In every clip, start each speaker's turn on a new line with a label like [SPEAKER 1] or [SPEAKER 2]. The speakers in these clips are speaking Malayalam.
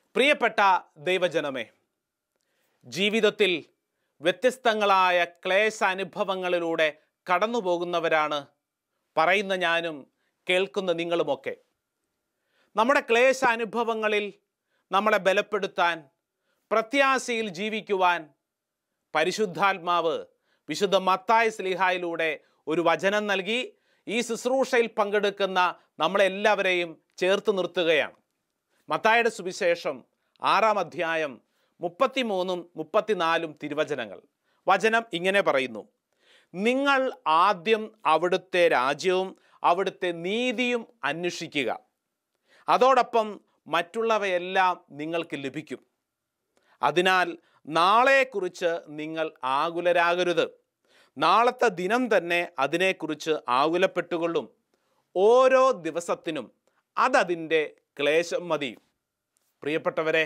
[SPEAKER 1] പ്രിയപ്പെട്ട ദൈവജനമേ ജീവിതത്തിൽ വ്യത്യസ്തങ്ങളായ ക്ലേശ അനുഭവങ്ങളിലൂടെ കടന്നു പോകുന്നവരാണ് പറയുന്ന ഞാനും കേൾക്കുന്ന നിങ്ങളുമൊക്കെ നമ്മുടെ ക്ലേശ അനുഭവങ്ങളിൽ നമ്മളെ ബലപ്പെടുത്താൻ പ്രത്യാശയിൽ ജീവിക്കുവാൻ പരിശുദ്ധാത്മാവ് വിശുദ്ധ മത്തായ സ്ലിഹായിലൂടെ ഒരു വചനം നൽകി ഈ ശുശ്രൂഷയിൽ പങ്കെടുക്കുന്ന നമ്മളെല്ലാവരെയും ചേർത്ത് നിർത്തുകയാണ് മത്തായുടെ സുവിശേഷം ആറാം അധ്യായം മുപ്പത്തിമൂന്നും മുപ്പത്തിനാലും തിരുവചനങ്ങൾ വചനം ഇങ്ങനെ പറയുന്നു നിങ്ങൾ ആദ്യം അവിടുത്തെ രാജ്യവും അവിടുത്തെ നീതിയും അന്വേഷിക്കുക അതോടൊപ്പം മറ്റുള്ളവയെല്ലാം നിങ്ങൾക്ക് ലഭിക്കും അതിനാൽ നാളെക്കുറിച്ച് നിങ്ങൾ ആകുലരാകരുത് നാളത്തെ ദിനം തന്നെ അതിനെക്കുറിച്ച് ആകുലപ്പെട്ടുകൊള്ളും ഓരോ ദിവസത്തിനും അതതിൻ്റെ ക്ലേശം മതി പ്രിയപ്പെട്ടവരെ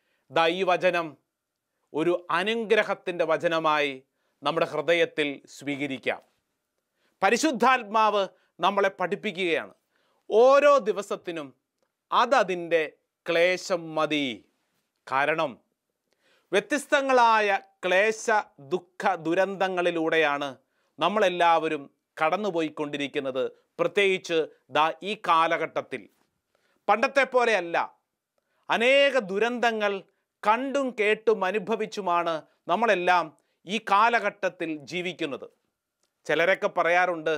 [SPEAKER 1] ദൈവചനം ഒരു അനുഗ്രഹത്തിൻ്റെ വചനമായി നമ്മുടെ ഹൃദയത്തിൽ സ്വീകരിക്കാം പരിശുദ്ധാത്മാവ് നമ്മളെ പഠിപ്പിക്കുകയാണ് ഓരോ ദിവസത്തിനും അതതിൻ്റെ ക്ലേശം മതി കാരണം വ്യത്യസ്തങ്ങളായ ക്ലേശ ദുഃഖ ദുരന്തങ്ങളിലൂടെയാണ് നമ്മളെല്ലാവരും കടന്നുപോയിക്കൊണ്ടിരിക്കുന്നത് പ്രത്യേകിച്ച് ദാ ഈ കാലഘട്ടത്തിൽ പണ്ടത്തെ പോലെയല്ല അനേക ദുരന്തങ്ങൾ കണ്ടും കേട്ടും അനുഭവിച്ചുമാണ് നമ്മളെല്ലാം ഈ കാലഘട്ടത്തിൽ ജീവിക്കുന്നത് ചിലരൊക്കെ പറയാറുണ്ട്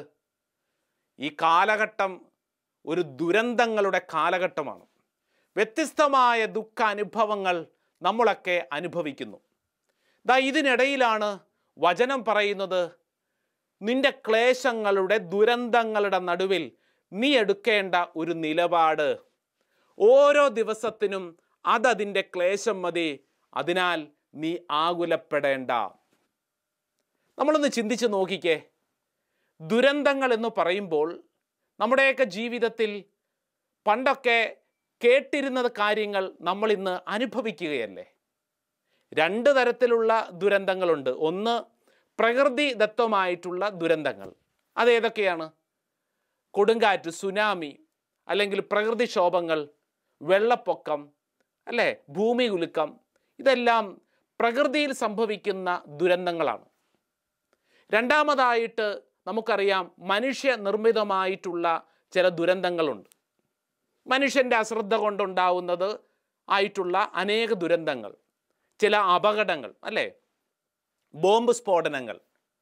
[SPEAKER 1] ഈ കാലഘട്ടം ഒരു ദുരന്തങ്ങളുടെ കാലഘട്ടമാണ് വ്യത്യസ്തമായ ദുഃഖ അനുഭവങ്ങൾ നമ്മളൊക്കെ അനുഭവിക്കുന്നു ദാ ഇതിനിടയിലാണ് വചനം പറയുന്നത് നിന്റെ ക്ലേശങ്ങളുടെ ദുരന്തങ്ങളുടെ നടുവിൽ നീ എടുക്കേണ്ട ഒരു നിലപാട് ഓരോ ദിവസത്തിനും അതതിൻ്റെ ക്ലേശം മതി അതിനാൽ നീ ആകുലപ്പെടേണ്ട നമ്മളൊന്ന് ചിന്തിച്ച് നോക്കിക്കേ ദുരന്തങ്ങൾ എന്ന് പറയുമ്പോൾ നമ്മുടെയൊക്കെ ജീവിതത്തിൽ പണ്ടൊക്കെ കേട്ടിരുന്നത് കാര്യങ്ങൾ നമ്മൾ ഇന്ന് അനുഭവിക്കുകയല്ലേ രണ്ട് തരത്തിലുള്ള ദുരന്തങ്ങളുണ്ട് ഒന്ന് പ്രകൃതി ദത്തമായിട്ടുള്ള ദുരന്തങ്ങൾ അതേതൊക്കെയാണ് കൊടുങ്കാറ്റ് സുനാമി അല്ലെങ്കിൽ പ്രകൃതിക്ഷോഭങ്ങൾ വെള്ളപ്പൊക്കം അല്ലേ ഭൂമി കുലുക്കം ഇതെല്ലാം പ്രകൃതിയിൽ സംഭവിക്കുന്ന ദുരന്തങ്ങളാണ് രണ്ടാമതായിട്ട് നമുക്കറിയാം മനുഷ്യ നിർമ്മിതമായിട്ടുള്ള ചില ദുരന്തങ്ങളുണ്ട് മനുഷ്യൻ്റെ അശ്രദ്ധ കൊണ്ടുണ്ടാവുന്നത് ആയിട്ടുള്ള അനേക ദുരന്തങ്ങൾ ചില അപകടങ്ങൾ അല്ലേ ബോംബ് സ്ഫോടനങ്ങൾ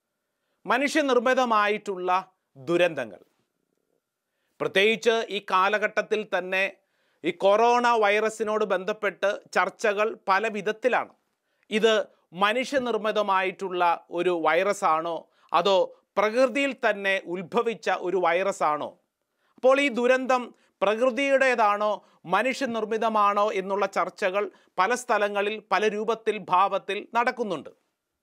[SPEAKER 1] മനുഷ്യനിർമ്മിതമായിട്ടുള്ള ദുരന്തങ്ങൾ പ്രത്യേകിച്ച് ഈ കാലഘട്ടത്തിൽ തന്നെ ഈ കൊറോണ വൈറസിനോട് ബന്ധപ്പെട്ട് ചർച്ചകൾ പല വിധത്തിലാണ് ഇത് മനുഷ്യനിർമ്മിതമായിട്ടുള്ള ഒരു വൈറസാണോ അതോ പ്രകൃതിയിൽ തന്നെ ഉത്ഭവിച്ച ഒരു വൈറസാണോ അപ്പോൾ ഈ ദുരന്തം പ്രകൃതിയുടേതാണോ മനുഷ്യനിർമ്മിതമാണോ എന്നുള്ള ചർച്ചകൾ പല സ്ഥലങ്ങളിൽ പല രൂപത്തിൽ ഭാവത്തിൽ നടക്കുന്നുണ്ട്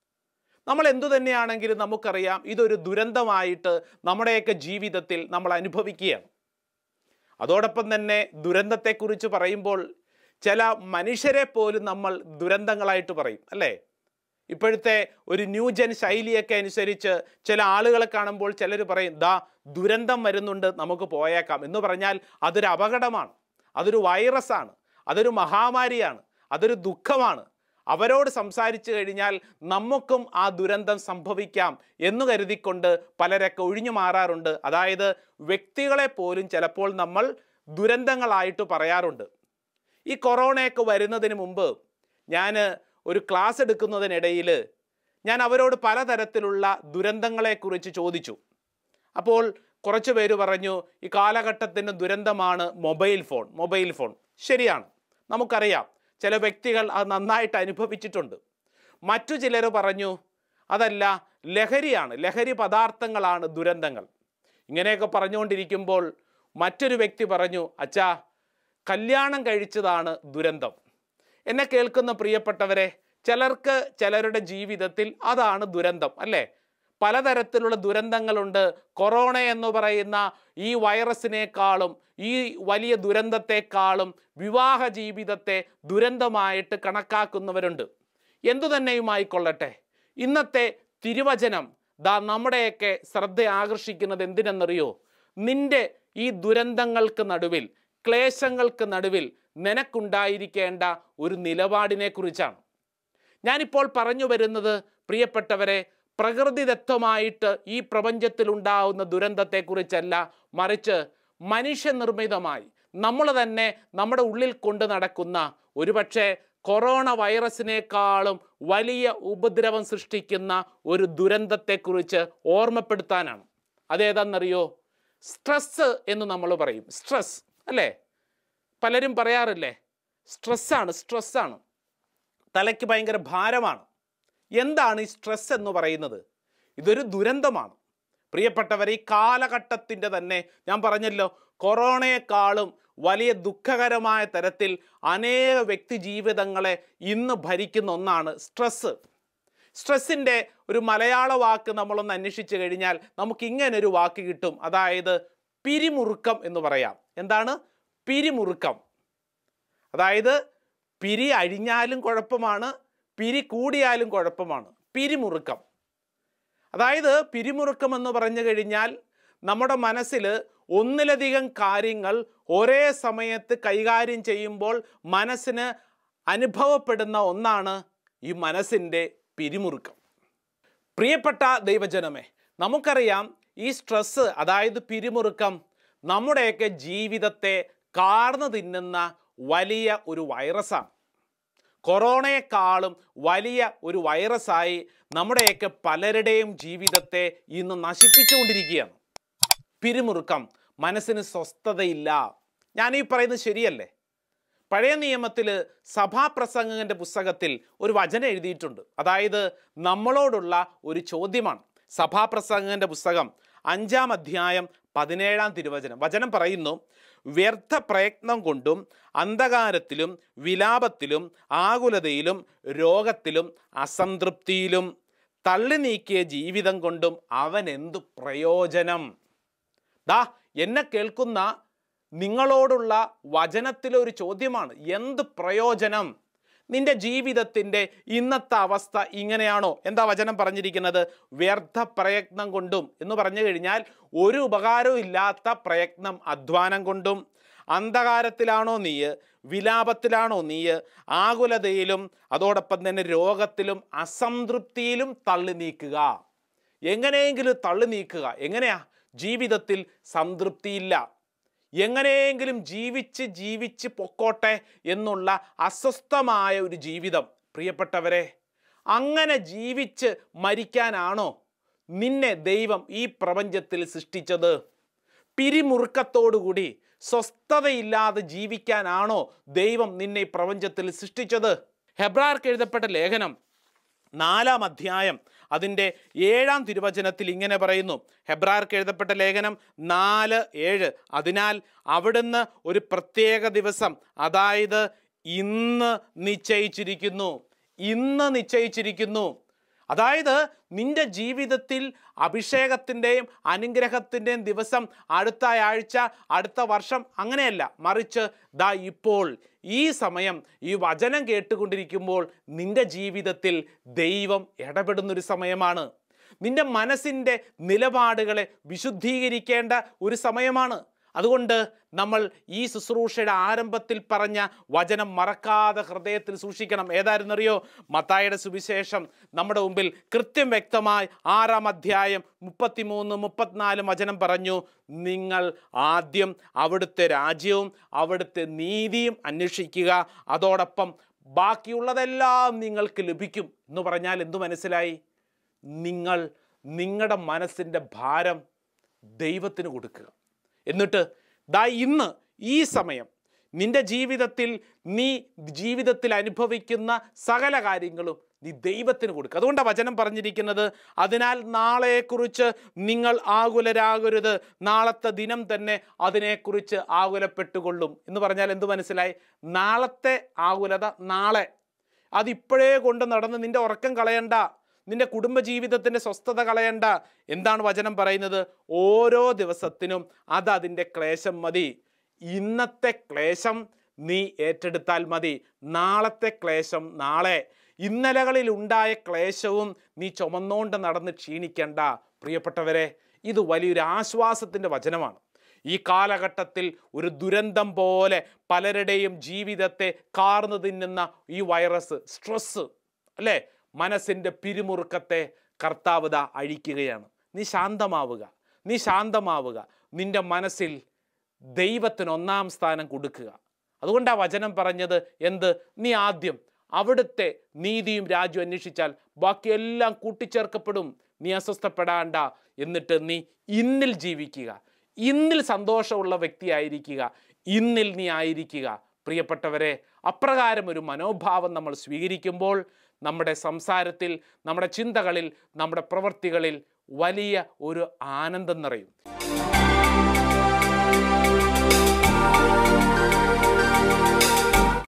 [SPEAKER 1] നമ്മൾ എന്തു തന്നെയാണെങ്കിലും നമുക്കറിയാം ഇതൊരു ദുരന്തമായിട്ട് നമ്മുടെയൊക്കെ ജീവിതത്തിൽ നമ്മൾ അനുഭവിക്കുകയാണ് അതോടൊപ്പം തന്നെ ദുരന്തത്തെക്കുറിച്ച് പറയുമ്പോൾ ചില മനുഷ്യരെ പോലും നമ്മൾ ദുരന്തങ്ങളായിട്ട് പറയും അല്ലേ ഇപ്പോഴത്തെ ഒരു ന്യൂജൻ ശൈലിയൊക്കെ അനുസരിച്ച് ചില ആളുകളെ കാണുമ്പോൾ ചിലർ പറയും ദാ ദുരന്തം വരുന്നുണ്ട് നമുക്ക് പോയേക്കാം എന്ന് പറഞ്ഞാൽ അതൊരു അപകടമാണ് അതൊരു വൈറസാണ് അതൊരു മഹാമാരിയാണ് അതൊരു ദുഃഖമാണ് അവരോട് സംസാരിച്ചു കഴിഞ്ഞാൽ നമുക്കും ആ ദുരന്തം സംഭവിക്കാം എന്ന് കരുതിക്കൊണ്ട് പലരൊക്കെ ഒഴിഞ്ഞു മാറാറുണ്ട് അതായത് വ്യക്തികളെ പോലും ചിലപ്പോൾ നമ്മൾ ദുരന്തങ്ങളായിട്ട് പറയാറുണ്ട് ഈ കൊറോണയൊക്കെ വരുന്നതിന് മുമ്പ് ഞാൻ ഒരു ക്ലാസ് എടുക്കുന്നതിനിടയിൽ ഞാൻ അവരോട് പലതരത്തിലുള്ള ദുരന്തങ്ങളെക്കുറിച്ച് ചോദിച്ചു അപ്പോൾ കുറച്ച് പേര് പറഞ്ഞു ഈ കാലഘട്ടത്തിൻ്റെ ദുരന്തമാണ് മൊബൈൽ ഫോൺ മൊബൈൽ ഫോൺ ശരിയാണ് നമുക്കറിയാം ചില വ്യക്തികൾ അത് നന്നായിട്ട് അനുഭവിച്ചിട്ടുണ്ട് മറ്റു ചിലർ പറഞ്ഞു അതല്ല ലഹരിയാണ് ലഹരി പദാർത്ഥങ്ങളാണ് ദുരന്തങ്ങൾ ഇങ്ങനെയൊക്കെ പറഞ്ഞുകൊണ്ടിരിക്കുമ്പോൾ മറ്റൊരു വ്യക്തി പറഞ്ഞു അച്ഛാ കല്യാണം കഴിച്ചതാണ് ദുരന്തം എന്നെ കേൾക്കുന്ന പ്രിയപ്പെട്ടവരെ ചിലർക്ക് ചിലരുടെ ജീവിതത്തിൽ അതാണ് ദുരന്തം അല്ലേ പലതരത്തിലുള്ള ദുരന്തങ്ങളുണ്ട് കൊറോണ എന്ന് പറയുന്ന ഈ വൈറസിനേക്കാളും ഈ വലിയ ദുരന്തത്തെക്കാളും വിവാഹ ജീവിതത്തെ ദുരന്തമായിട്ട് കണക്കാക്കുന്നവരുണ്ട് എന്തു തന്നെയുമായിക്കൊള്ളട്ടെ ഇന്നത്തെ തിരുവചനം ദാ നമ്മുടെയൊക്കെ ശ്രദ്ധ ആകർഷിക്കുന്നത് എന്തിനെന്നറിയോ നിന്റെ ഈ ദുരന്തങ്ങൾക്ക് നടുവിൽ ക്ലേശങ്ങൾക്ക് നടുവിൽ നിനക്കുണ്ടായിരിക്കേണ്ട ഒരു നിലപാടിനെ കുറിച്ചാണ് ഞാനിപ്പോൾ പറഞ്ഞു വരുന്നത് പ്രിയപ്പെട്ടവരെ പ്രകൃതിദത്തമായിട്ട് ഈ പ്രപഞ്ചത്തിലുണ്ടാവുന്ന ദുരന്തത്തെക്കുറിച്ചല്ല മറിച്ച് മനുഷ്യനിർമ്മിതമായി നമ്മൾ തന്നെ നമ്മുടെ ഉള്ളിൽ കൊണ്ട് നടക്കുന്ന ഒരുപക്ഷെ കൊറോണ വൈറസിനേക്കാളും വലിയ ഉപദ്രവം സൃഷ്ടിക്കുന്ന ഒരു ദുരന്തത്തെക്കുറിച്ച് ഓർമ്മപ്പെടുത്താനാണ് അതേതാണെന്നറിയോ സ്ട്രെസ് എന്ന് നമ്മൾ പറയും സ്ട്രെസ് അല്ലേ പലരും പറയാറില്ലേ സ്ട്രെസ്സാണ് സ്ട്രെസ്സാണ് തലയ്ക്ക് ഭയങ്കര ഭാരമാണ് എന്താണ് ഈ സ്ട്രെസ് എന്ന് പറയുന്നത് ഇതൊരു ദുരന്തമാണ് പ്രിയപ്പെട്ടവർ ഈ കാലഘട്ടത്തിൻ്റെ തന്നെ ഞാൻ പറഞ്ഞല്ലോ കൊറോണയെക്കാളും വലിയ ദുഃഖകരമായ തരത്തിൽ അനേക വ്യക്തി ജീവിതങ്ങളെ ഇന്ന് ഭരിക്കുന്ന ഒന്നാണ് സ്ട്രെസ്സ് സ്ട്രെസ്സിൻ്റെ ഒരു മലയാള വാക്ക് നമ്മളൊന്ന് അന്വേഷിച്ച് കഴിഞ്ഞാൽ നമുക്ക് ഇങ്ങനെ ഒരു വാക്ക് കിട്ടും അതായത് പിരിമുറുക്കം എന്ന് പറയാം എന്താണ് പിരിമുറുക്കം അതായത് പിരി അഴിഞ്ഞാലും കുഴപ്പമാണ് പിരി കൂടിയാലും കുഴപ്പമാണ് പിരിമുറുക്കം അതായത് പിരിമുറുക്കം എന്ന് പറഞ്ഞു കഴിഞ്ഞാൽ നമ്മുടെ മനസ്സിൽ ഒന്നിലധികം കാര്യങ്ങൾ ഒരേ സമയത്ത് കൈകാര്യം ചെയ്യുമ്പോൾ മനസ്സിന് അനുഭവപ്പെടുന്ന ഒന്നാണ് ഈ മനസ്സിൻ്റെ പിരിമുറുക്കം പ്രിയപ്പെട്ട ദൈവജനമേ നമുക്കറിയാം ഈ സ്ട്രെസ്സ് അതായത് പിരിമുറുക്കം നമ്മുടെയൊക്കെ ജീവിതത്തെ കാർന്നു തിന്നുന്ന വലിയ ഒരു വൈറസാണ് കൊറോണയെക്കാളും വലിയ ഒരു വൈറസായി നമ്മുടെയൊക്കെ പലരുടെയും ജീവിതത്തെ ഇന്ന് നശിപ്പിച്ചുകൊണ്ടിരിക്കുകയാണ് പിരിമുറുക്കം മനസ്സിന് സ്വസ്ഥതയില്ല ഞാൻ ഈ പറയുന്നത് ശരിയല്ലേ പഴയ നിയമത്തിൽ സഭാപ്രസംഗകന്റെ പുസ്തകത്തിൽ ഒരു വചനം എഴുതിയിട്ടുണ്ട് അതായത് നമ്മളോടുള്ള ഒരു ചോദ്യമാണ് സഭാപ്രസംഗകന്റെ പുസ്തകം അഞ്ചാം അധ്യായം പതിനേഴാം തിരുവചനം വചനം പറയുന്നു വ്യർത്ഥ പ്രയത്നം കൊണ്ടും അന്ധകാരത്തിലും വിലാപത്തിലും ആകുലതയിലും രോഗത്തിലും അസംതൃപ്തിയിലും തള്ളി നീക്കിയ ജീവിതം കൊണ്ടും അവൻ എന്തു പ്രയോജനം ദാ എന്നെ കേൾക്കുന്ന നിങ്ങളോടുള്ള വചനത്തിലെ ഒരു ചോദ്യമാണ് എന്ത് പ്രയോജനം നിന്റെ ജീവിതത്തിൻ്റെ ഇന്നത്തെ അവസ്ഥ ഇങ്ങനെയാണോ എന്താ വചനം പറഞ്ഞിരിക്കുന്നത് വ്യർത്ഥ പ്രയത്നം കൊണ്ടും എന്ന് പറഞ്ഞു കഴിഞ്ഞാൽ ഒരു ഉപകാരവും ഇല്ലാത്ത പ്രയത്നം അധ്വാനം കൊണ്ടും അന്ധകാരത്തിലാണോ നീയ് വിലാപത്തിലാണോ നീയ് ആകുലതയിലും അതോടൊപ്പം തന്നെ രോഗത്തിലും അസംതൃപ്തിയിലും തള്ളി നീക്കുക എങ്ങനെയെങ്കിലും തള്ളി നീക്കുക എങ്ങനെയാ ജീവിതത്തിൽ സംതൃപ്തിയില്ല എങ്ങനെയെങ്കിലും ജീവിച്ച് ജീവിച്ച് പൊക്കോട്ടെ എന്നുള്ള അസ്വസ്ഥമായ ഒരു ജീവിതം പ്രിയപ്പെട്ടവരെ അങ്ങനെ ജീവിച്ച് മരിക്കാനാണോ നിന്നെ ദൈവം ഈ പ്രപഞ്ചത്തിൽ സൃഷ്ടിച്ചത് പിരിമുറുക്കത്തോടുകൂടി സ്വസ്ഥതയില്ലാതെ ജീവിക്കാനാണോ ദൈവം നിന്നെ ഈ പ്രപഞ്ചത്തിൽ സൃഷ്ടിച്ചത് ഹെബ്രാർക്ക് എഴുതപ്പെട്ട ലേഖനം നാലാം അധ്യായം അതിൻ്റെ ഏഴാം തിരുവചനത്തിൽ ഇങ്ങനെ പറയുന്നു ഹെബ്രാർക്ക് എഴുതപ്പെട്ട ലേഖനം നാല് ഏഴ് അതിനാൽ അവിടുന്ന് ഒരു പ്രത്യേക ദിവസം അതായത് ഇന്ന് നിശ്ചയിച്ചിരിക്കുന്നു ഇന്ന് നിശ്ചയിച്ചിരിക്കുന്നു അതായത് നിന്റെ ജീവിതത്തിൽ അഭിഷേകത്തിൻ്റെയും അനുഗ്രഹത്തിൻ്റെയും ദിവസം അടുത്ത ആഴ്ച അടുത്ത വർഷം അങ്ങനെയല്ല മറിച്ച് ദാ ഇപ്പോൾ ഈ സമയം ഈ വചനം കേട്ടുകൊണ്ടിരിക്കുമ്പോൾ നിന്റെ ജീവിതത്തിൽ ദൈവം ഇടപെടുന്നൊരു സമയമാണ് നിന്റെ മനസ്സിൻ്റെ നിലപാടുകളെ വിശുദ്ധീകരിക്കേണ്ട ഒരു സമയമാണ് അതുകൊണ്ട് നമ്മൾ ഈ ശുശ്രൂഷയുടെ ആരംഭത്തിൽ പറഞ്ഞ വചനം മറക്കാതെ ഹൃദയത്തിൽ സൂക്ഷിക്കണം ഏതായിരുന്നറിയോ മത്തായുടെ സുവിശേഷം നമ്മുടെ മുമ്പിൽ കൃത്യം വ്യക്തമായി ആറാം അധ്യായം മുപ്പത്തിമൂന്ന് മുപ്പത്തിനാല് വചനം പറഞ്ഞു നിങ്ങൾ ആദ്യം അവിടുത്തെ രാജ്യവും അവിടുത്തെ നീതിയും അന്വേഷിക്കുക അതോടൊപ്പം ബാക്കിയുള്ളതെല്ലാം നിങ്ങൾക്ക് ലഭിക്കും എന്ന് പറഞ്ഞാൽ എന്തു മനസ്സിലായി നിങ്ങൾ നിങ്ങളുടെ മനസ്സിൻ്റെ ഭാരം ദൈവത്തിന് കൊടുക്കുക എന്നിട്ട് ദാ ഇന്ന് ഈ സമയം നിന്റെ ജീവിതത്തിൽ നീ ജീവിതത്തിൽ അനുഭവിക്കുന്ന സകല കാര്യങ്ങളും നീ ദൈവത്തിന് കൊടുക്കുക അതുകൊണ്ടാണ് വചനം പറഞ്ഞിരിക്കുന്നത് അതിനാൽ നാളെക്കുറിച്ച് നിങ്ങൾ ആകുലരാകരുത് നാളത്തെ ദിനം തന്നെ അതിനെക്കുറിച്ച് ആകുലപ്പെട്ടുകൊള്ളും എന്ന് പറഞ്ഞാൽ എന്ത് മനസ്സിലായി നാളത്തെ ആകുലത നാളെ അതിപ്പോഴേ കൊണ്ട് നടന്ന് നിന്റെ ഉറക്കം കളയണ്ട നിന്റെ കുടുംബജീവിതത്തിൻ്റെ സ്വസ്ഥത കളയണ്ട എന്താണ് വചനം പറയുന്നത് ഓരോ ദിവസത്തിനും അത് അതിൻ്റെ ക്ലേശം മതി ഇന്നത്തെ ക്ലേശം നീ ഏറ്റെടുത്താൽ മതി നാളത്തെ ക്ലേശം നാളെ ഇന്നലകളിൽ ഉണ്ടായ ക്ലേശവും നീ ചുമന്നുകൊണ്ട് നടന്ന് ക്ഷീണിക്കേണ്ട പ്രിയപ്പെട്ടവരെ ഇത് വലിയൊരു ആശ്വാസത്തിൻ്റെ വചനമാണ് ഈ കാലഘട്ടത്തിൽ ഒരു ദുരന്തം പോലെ പലരുടെയും ജീവിതത്തെ കാർന്നു തിന്നുന്ന ഈ വൈറസ് സ്ട്രെസ്സ് അല്ലേ മനസ്സിൻ്റെ പിരിമുറുക്കത്തെ കർത്താവ് ദാ അഴിക്കുകയാണ് നീ ശാന്തമാവുക നീ ശാന്തമാവുക നിന്റെ മനസ്സിൽ ദൈവത്തിന് ഒന്നാം സ്ഥാനം കൊടുക്കുക അതുകൊണ്ട് ആ വചനം പറഞ്ഞത് എന്ത് നീ ആദ്യം അവിടുത്തെ നീതിയും രാജ്യവും അന്വേഷിച്ചാൽ ബാക്കിയെല്ലാം കൂട്ടിച്ചേർക്കപ്പെടും നീ അസ്വസ്ഥപ്പെടാണ്ട എന്നിട്ട് നീ ഇന്നിൽ ജീവിക്കുക ഇന്നിൽ സന്തോഷമുള്ള വ്യക്തിയായിരിക്കുക ഇന്നിൽ നീ ആയിരിക്കുക പ്രിയപ്പെട്ടവരെ അപ്രകാരം ഒരു മനോഭാവം നമ്മൾ സ്വീകരിക്കുമ്പോൾ നമ്മുടെ സംസാരത്തിൽ നമ്മുടെ ചിന്തകളിൽ നമ്മുടെ പ്രവൃത്തികളിൽ വലിയ ഒരു ആനന്ദം നിറയും